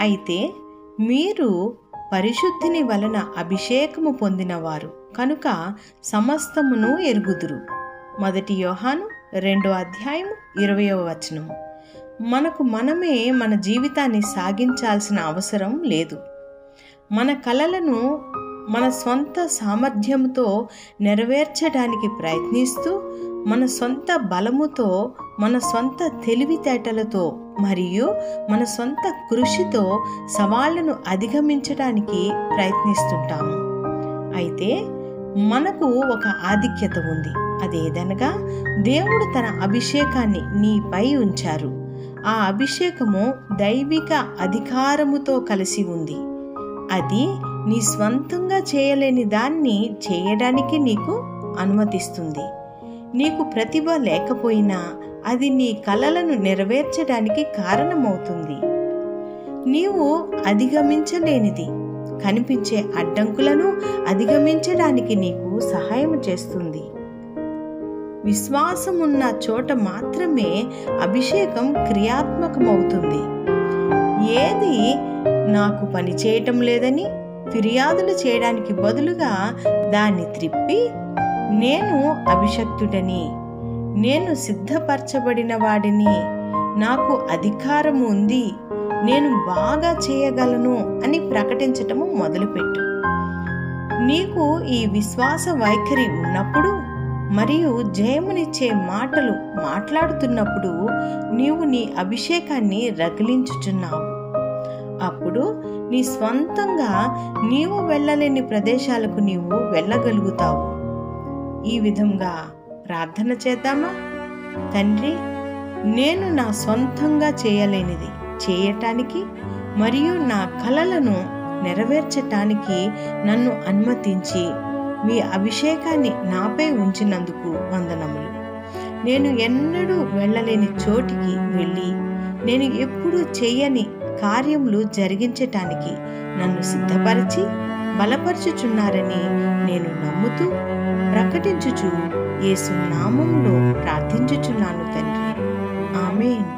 అయితే మీరు పరిశుద్ధిని వలన అభిషేకము పొందినవారు కనుక సమస్తమును ఎరుగుదురు మొదటి యోహాను రెండో అధ్యాయం ఇరవయవ వచనం మనకు మనమే మన జీవితాన్ని సాగించాల్సిన అవసరం లేదు మన కలలను మన స్వంత సామర్థ్యంతో నెరవేర్చడానికి ప్రయత్నిస్తూ మన సొంత బలముతో మన సొంత తెలివితేటలతో మరియు మన సొంత కృషితో సవాళ్లను అధిగమించడానికి ప్రయత్నిస్తుంటాము అయితే మనకు ఒక ఆధిక్యత ఉంది అదేదనగా దేవుడు తన అభిషేకాన్ని నీపై ఉంచారు ఆ అభిషేకము దైవిక అధికారముతో కలిసి ఉంది అది నీ స్వంతంగా చేయలేని దాన్ని చేయడానికి నీకు అనుమతిస్తుంది నీకు ప్రతిభ లేకపోయినా అది నీ కలలను నెరవేర్చడానికి కారణమవుతుంది నీవు అధిగమించలేనిది కనిపించే అడ్డంకులను అధిగమించడానికి నీకు సహాయం చేస్తుంది విశ్వాసమున్న చోట మాత్రమే అభిషేకం క్రియాత్మకమవుతుంది ఏది నాకు పని చేయటం లేదని ఫిర్యాదులు చేయడానికి బదులుగా దాన్ని త్రిప్పి నేను అభిషక్తుడని నేను సిద్ధపరచబడిన వాడిని నాకు అధికారం ఉంది నేను బాగా చేయగలను అని ప్రకటించటము మొదలుపెట్టు నీకు ఈ విశ్వాస వైఖరి ఉన్నప్పుడు మరియు జయమునిచ్చే మాటలు మాట్లాడుతున్నప్పుడు నీవు నీ అభిషేకాన్ని రగిలించుచున్నావు అప్పుడు నీ స్వంతంగా నీవు వెళ్ళలేని ప్రదేశాలకు నీవు వెళ్ళగలుగుతావు ఈ విధంగా ప్రార్థన చేద్దామా తండ్రి నేను నా సొంతంగా చేయలేనిది చేయటానికి మరియు నా కలలను నెరవేర్చటానికి నన్ను అనుమతించి మీ అభిషేకాన్ని నాపై ఉంచినందుకు వందనములు నేను ఎన్నడూ వెళ్ళలేని చోటికి వెళ్ళి నేను ఎప్పుడూ చెయ్యని కార్యములు జరిగించటానికి నన్ను సిద్ధపరిచి బలపరుచుచున్నారని నేను నమ్ముతూ ప్రకటించుచు యేసు నామంలో ప్రార్థించుచున్నాను తండ్రి ఆమెన్